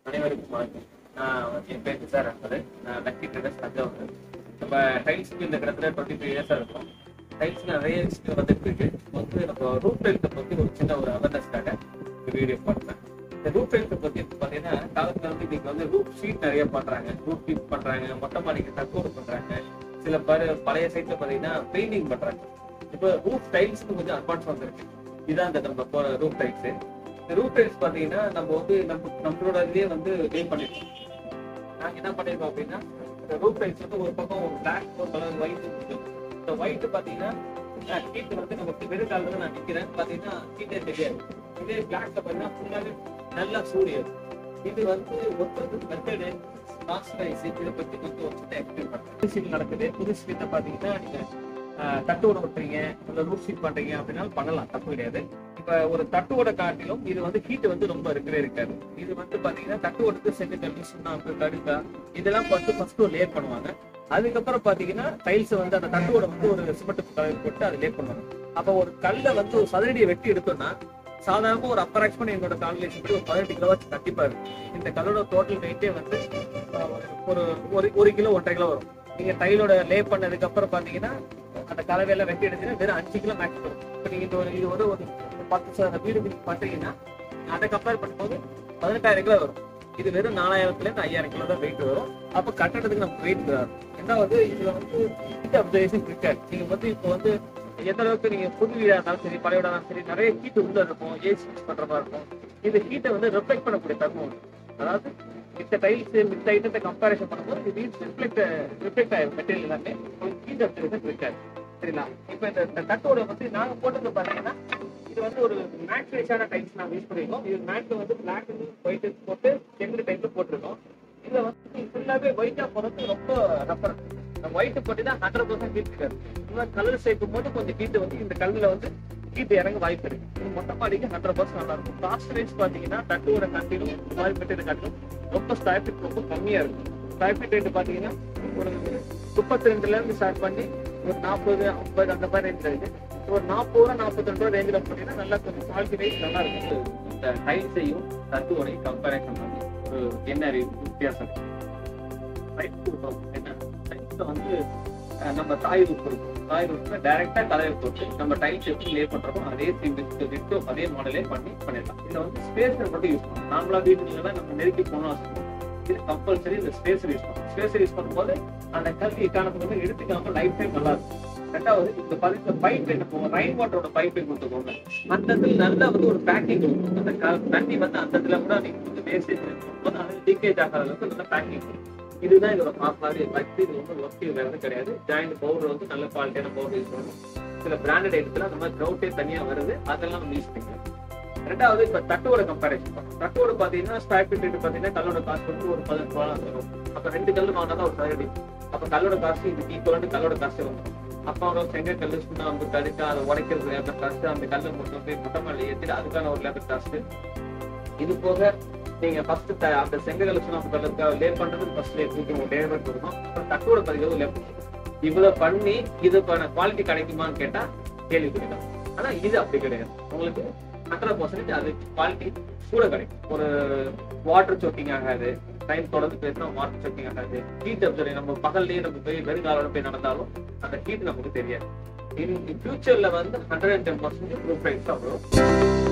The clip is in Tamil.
அனைவருக்கும் வணக்கம் நான் என் பேர் சார் அன்பது நான் லக்கி ட்ரேடர்ஸ் தஞ்சாவூர் நம்ம டைல்ஸ் இந்த கிட்டத்தட்ட டுவெண்ட்டி த்ரீ இயர்ஸாக இருக்கும் டைல்ஸ் நிறைய விஷயம் வந்துட்டு இருக்கு வந்து நம்ம ரூட் டைல்ஸை பற்றி ஒரு சின்ன ஒரு அவேர்னஸ்க்காக இந்த வீடியோ பண்ணுறேன் இந்த ரூட் டைல்ஸை பற்றி பார்த்தீங்கன்னா காலத்தில் வந்து இன்னைக்கு வந்து ரூட் ஷீட் நிறைய பண்ணுறாங்க ரூட் ஷீட் பண்ணுறாங்க மொட்டை மாடிக்கு தக்கோடு பண்ணுறாங்க சில பேர் பழைய சைட்ல பார்த்தீங்கன்னா பெயிண்டிங் பண்ணுறாங்க இப்போ ரூட் டைல்ஸ்க்கு கொஞ்சம் அட்வான்ஸ் வந்திருக்கு இதுதான் இந்த நம்ம போற ரூட் டைல்ஸ் இந்த ரூட் டைல்ஸ் பாத்தீங்கன்னா நம்ம வந்து நம்ம நம்மளோட இதுலயே வந்து லே பண்ணிருக்கோம் நாங்க என்ன பண்ணிருக்கோம் அப்படின்னா இந்த ரூட் டைல்ஸ் வந்து ஒரு பக்கம் ஒரு பிளாக் ஒரு கலர் ஒயிட் இருக்கு இந்த ஒயிட் பாத்தீங்கன்னா கீட்டு வந்து நமக்கு வெறும் காலில் நான் நிக்கிறேன் பாத்தீங்கன்னா கீட்டே தெரியாது இதே பிளாக்ல பாத்தீங்கன்னா ஃபுல்லாவே நல்லா சூரியன் இது வந்து ஒருத்தருக்கு மெத்தடு காஸ்ட் இதை பத்தி கொஞ்சம் ஒரு சின்ன எக்ஸ்பிளைன் பண்ணுறேன் புது சீட் நடக்குது புது சீட்டை பாத்தீங்கன்னா நீங்க ஆஹ், தட்டு ஓட விட்டுறீங்க இல்லை ரூட் ஷீட் பண்றீங்க அப்படின்னாலும் பண்ணலாம் தப்பு கிடையாது இப்ப ஒரு தட்டு ஓட காட்டிலும் இது வந்து ஹீட் வந்து ரொம்ப இருக்கவே இருக்காது இது வந்து பாத்தீங்கன்னா தட்டு ஓடுக்கு செங்கல் சுண்ணாம்பு கடுக்கா இதெல்லாம் பார்த்து ஃபர்ஸ்ட் ஒரு லேயர் பண்ணுவாங்க அதுக்கப்புறம் பாத்தீங்கன்னா டைல்ஸ் வந்து அந்த தட்டுவோட வந்து ஒரு சிமெண்ட் கலர் போட்டு அதை லேட் பண்ணுவாங்க அப்ப ஒரு கல்லை வந்து ஒரு சதுரடியை வெட்டி எடுத்தோம்னா சாதாரண ஒரு அப்ராக்சிமேட் என்னோட கால்குலேஷன் படி ஒரு பதினெட்டு கிலோ வச்சு கண்டிப்பா இருக்கு இந்த கல்லோட டோட்டல் வெயிட்டே வந்து ஆஹ், ஒரு ஒரு ஒரு கிலோ ஒன்றரை கிலோ வரும் நீங்க டைலோட லே பண்ணதுக்கு அப்புறம் பாத்தீங்கன்னா அந்த கலவையெல்லாம் வெட்டி எடுத்தீங்கன்னா வெறும் அஞ்சு கிலோ மேக்ஸ் வரும் இப்போ நீங்க இந்த ஒரு இது ஒரு ஒரு பத்து சதவீத வீடு நீங்க பண்றீங்கன்னா அதை கம்பேர் பண்ணும்போது பதினெட்டாயிரம் கிலோ வரும் இது வெறும் நாலாயிரத்துல இருந்து ஐயாயிரம் கிலோ தான் வெயிட் வரும் அப்ப கட்டடத்துக்கு நமக்கு வெயிட் வரும் ரெண்டாவது இதுல வந்து ஹீட் அப்சர்வேஷன் இருக்காது நீங்க வந்து இப்போ வந்து எந்த அளவுக்கு நீங்க புது வீடா இருந்தாலும் சரி பழைய வீடா இருந்தாலும் சரி நிறைய ஹீட் உள்ள இருக்கும் ஏசி யூஸ் பண்ற மாதிரி இருக்கும் இந்த ஹீட்டை வந்து ரிஃப்ளெக்ட் பண்ணக்கூடிய தன்மை உண்டு அதாவது மித்த டைல்ஸ் மித்த ஐட்டத்தை கம்பேரிசன் பண்ணும்போது இது ஹீட் ரிஃப்ளெக்ட் ரிஃப்ளெக்ட் ஆகும் மெட்டீரியல் எல்லாமே உங்களுக்கு ஹீட் அப்சர்வேஷன் இருக்காது சரிங்களா இப்போ இந்த இந்த தட்டோட வந்து நாங்க போட்டது பாத்தீங்கன்னா இது வந்து ஒரு மேட் ஃபினிஷான டைல்ஸ் நாங்க யூஸ் பண்ணிருக்கோம் இது மேட்ல வந்து பிளாக் ஒயிட் போட்டு செங்கல் டைப்ல போட்டிருக்கோம் இதுல வந்து ஃபுல்லாவே ஒயிட்டா போறது ரொம்ப ரப்பர் ஒயிட் போட்டு தான் ஹண்ட்ரட் பர்சன்ட் ஹீட் இருக்காது இன்னும் கலர் சேர்க்கும் போது கொஞ்சம் ஹீட் வந்து இந்த கல்லுல வந்து ஹீட் இறங்க வாய்ப்பு இருக்கு இது மொட்டை மாடிக்கு ஹண்ட்ரட் பர்சன்ட் நல்லா இருக்கும் காஸ்ட் ரேஞ்ச் பாத்தீங்கன்னா தட்டோட கண்டிலும் மாதிரி மெட்டீரியல் கண்டிலும் ரொம்ப ஸ்கொயர் ஃபீட் ரொம்ப கம்மியா இருக்கும் ஸ்கொயர் ஃபீட் ரேட் பாத்தீங்கன்னா ஒரு முப்பத்தி ரெண்டுல இருந்து ஸ்டார்ட் பண்ணி ஒரு நாற்பது ஐம்பது அந்த மாதிரி ரேஞ்சில் இருக்கு ஒரு நாற்பது ரூபா நாற்பத்தி ரெண்டு ரூபா ரேஞ்சில் போனீங்கன்னா நல்லா கொஞ்சம் குவாலிட்டி வைஸ் நல்லா இருக்கும் இந்த டைல்ஸையும் தட்டுவோடையும் கம்பேரிசன் பண்ணி ஒரு என்ன வித்தியாசம் டைல்ஸ் கொடுத்தோம் என்ன டைல்ஸ்ல வந்து அஹ், நம்ம தாய் ரூப் இருக்கும் தாய் ரூப்ல டைரக்டா கலவை போட்டு நம்ம டைல்ஸ் எப்படி லே பண்றோமோ அதே விட்டு அதே மாடலே பண்ணி பண்ணிடலாம் இதுல வந்து ஸ்பேஸ் மட்டும் யூஸ் பண்ணணும் நார்மலா வீட்டுல நம்ம நெருக்கி போனோம் வச்சுக்கோங்க. இது கம்பல்சரி இந்த ஸ்பேஸ் யூஸ் பண்ணணும் ஸ்பேஸ் யூஸ் பண்ணும்போது அந்த கல்வி காரணத்துக்கு வந்து எடுத்துக்காம லைஃப் டைம் நல்லா இருக்கும் ரெண்டாவது இந்த பதினெட்டு பைப் என்ன ரைன் வாட்டரோட பைப்பை கொடுத்துக்கோங்க அந்த இடத்துல நல்லா வந்து ஒரு பேக்கிங் இருக்கும் அந்த க- தண்ணி வந்து அந்த இடத்துல கூட நீங்க வந்து வேஸ்டேஜ் போது அது லீக்கேஜ் ஆகாத அளவுக்கு நல்ல பேக்கிங் இதுதான் இதோட மாப்பாடு பக்தி இது வந்து ஒர்க் வேற எதுவும் கிடையாது ஜாயிண்ட் பவுடர் வந்து நல்ல குவாலிட்டியான பவுடர் யூஸ் பண்ணணும் சில பிராண்டட் இடத்துல அந்த மாதிரி க்ரௌட்டே தனியா வருது அதெல்லாம் நம்ம யூஸ் பண்ணிக்கலாம் ரெண்டாவது இப்ப தட்டோட கம்பேரிசன் பண்ணும் தட்டோட பாத்தீங்கன்னா ஸ்கொயர் ஃபீட் ரேட் பாத்தீங்கன்னா கல்லோட காஸ்ட் வந்து ஒரு பதினெட்டு ரூபா வரும் அப்ப ரெண்டு கல்லு வாங்கினா தான் ஒரு சதுரடி அப்ப கல்லோட காஸ்ட் இது ஈக்குவல் கல்லோட காஸ்ட் வரும் அப்ப ஒரு செங்க கல்லு சுண்ணாம்பு தடுக்க அதை உடைக்கிறது லேபர் காஸ்ட் அந்த கல்லை மட்டும் போய் மொட்டை மேலே ஏற்றிட்டு அதுக்கான ஒரு லேபர் காஸ்ட் இது போக நீங்க ஃபர்ஸ்ட் அந்த செங்கல் சுண்ணாம்பு கல்லுக்கு லே பண்றது ஃபர்ஸ்ட் லே தூக்கி ஒரு லேபர் கொடுக்கணும் அப்புறம் தட்டோட பதிவு லே இவ்வளவு பண்ணி இதுக்கான குவாலிட்டி கிடைக்குமான்னு கேட்டா கேள்வி கிடைக்கும் ஆனா இது அப்படி கிடையாது உங்களுக்கு ஹண்ட்ரட் பர்சன்டேஜ் அது குவாலிட்டி கூட கிடைக்கும் ஒரு வாட்டர் சோக்கிங் ஆகாது டைம் தொடர்ந்து பேசினா வாட்டர் சோக்கிங் ஆகாது ஹீட் அப்சர்வ் நம்ம பகல்லையே நம்ம போய் வெறுங்காலோட போய் நடந்தாலும் அந்த ஹீட் நமக்கு தெரியாது இன் ஃபியூச்சர்ல வந்து hundred and ten percentage proof rights வரும்